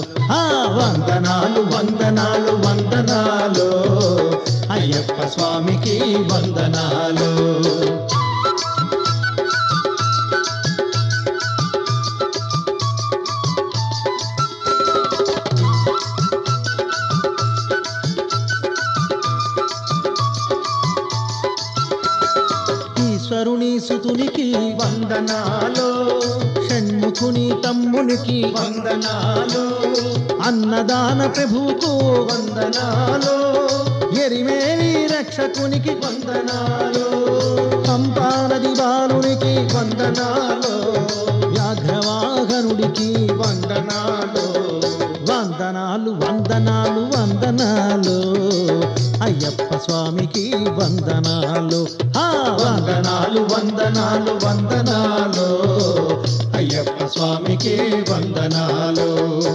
ఆ వందనాలు వందనాలు వందనాలు అయ్యప్ప స్వామికి వందనాలు ఈశ్వరుని సుతునికి వందనాలు షణ్ముఖుని తమ్మునికి వందనాలు అన్నదాన ప్రభువుకు వందనాలు ఎరిమేలి రక్షకునికి వందనాలు పంపానది బాలునికి వందనాలు వ్యాఘ్రవాహనుడికి వందనాలు వందనాలు వందనాలు వందనాలు అయ్యప్ప స్వామికి వందనాలు ఆ వందనాలు వందనాలు వందనాలు అయ్యప్ప స్వామికి వందనాలు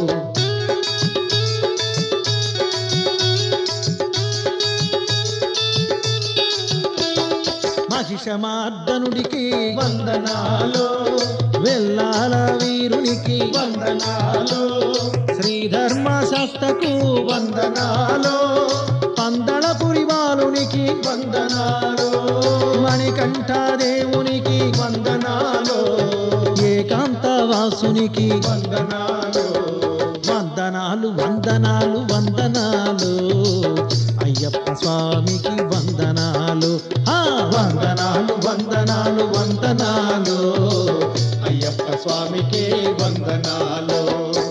మహిషమార్దనుడికి వందనాలు వెల్లాల వీరునికి వందనాలు శ్రీధర్మ శాస్త్రకు వందనాలు పందళపురి బాలునికి వందనాలు మణికంఠ దేవునికి వందనాలు ఏకాంతవాసునికి వందనాలు వందనాలు వందనాలు వందనాలు అయ్యప్ప స్వామికి వందనాలు ఆ వందనాలు వందనాలు వందనాలు అయ్యప్ప స్వామికి వందనాలు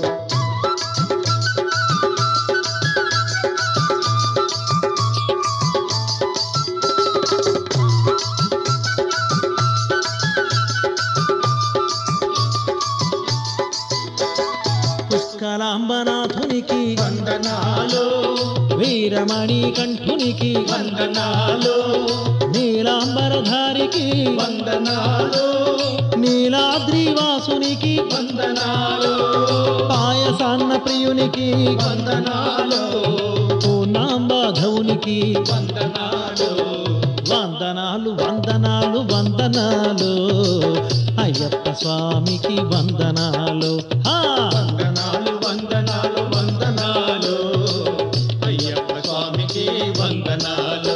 పుష్కలాంబనాథునికి వందనాలు వీరమణి కంఠునికి వందనాలు నీలాంబరధారికి వందనాలు నీలాద్రివాసునికి వందనాలు పాయసాన్న ప్రియునికి వందనాలు పూర్ణాంబాధవునికి వందనాలు వందనాలు వందనాలు వందనాలు అయ్యప్ప స్వామికి వందనాలు ఆ వందనాలు వందనాలు వందనాలు అయ్యప్ప స్వామికి వందనాలు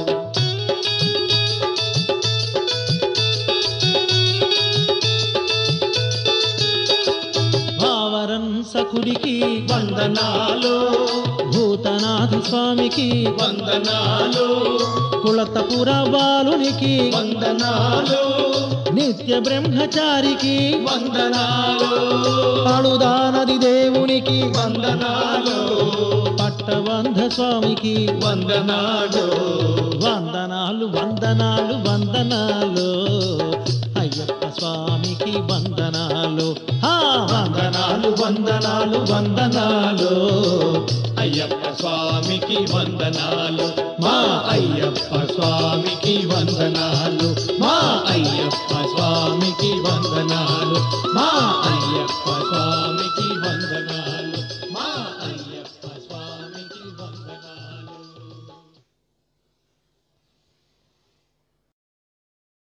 భావరన్ సఖుడికి వందనాలు భూతనాథ స్వామికి వందనాలు కులతపుర బాలునికి వందనాలు నిత్య బ్రహ్మచారికి వందనాలు పడుదానది దేవునికి వందనాలు పట్టబంధ స్వామికి వందనాలు వందనాలు వందనాలు వందనాలు అయ్యప్ప స్వామికి వందనాలు ఆ వందనాలు వందనాలు వందనాలు అయ్యప్ప స్వామికి వందనాలు మా అయ్యప్ప స్వామికి వందనాలు మా అయ్యప్ప స్వామికి వందనాలు మా అయ్యప్ప స్వామికి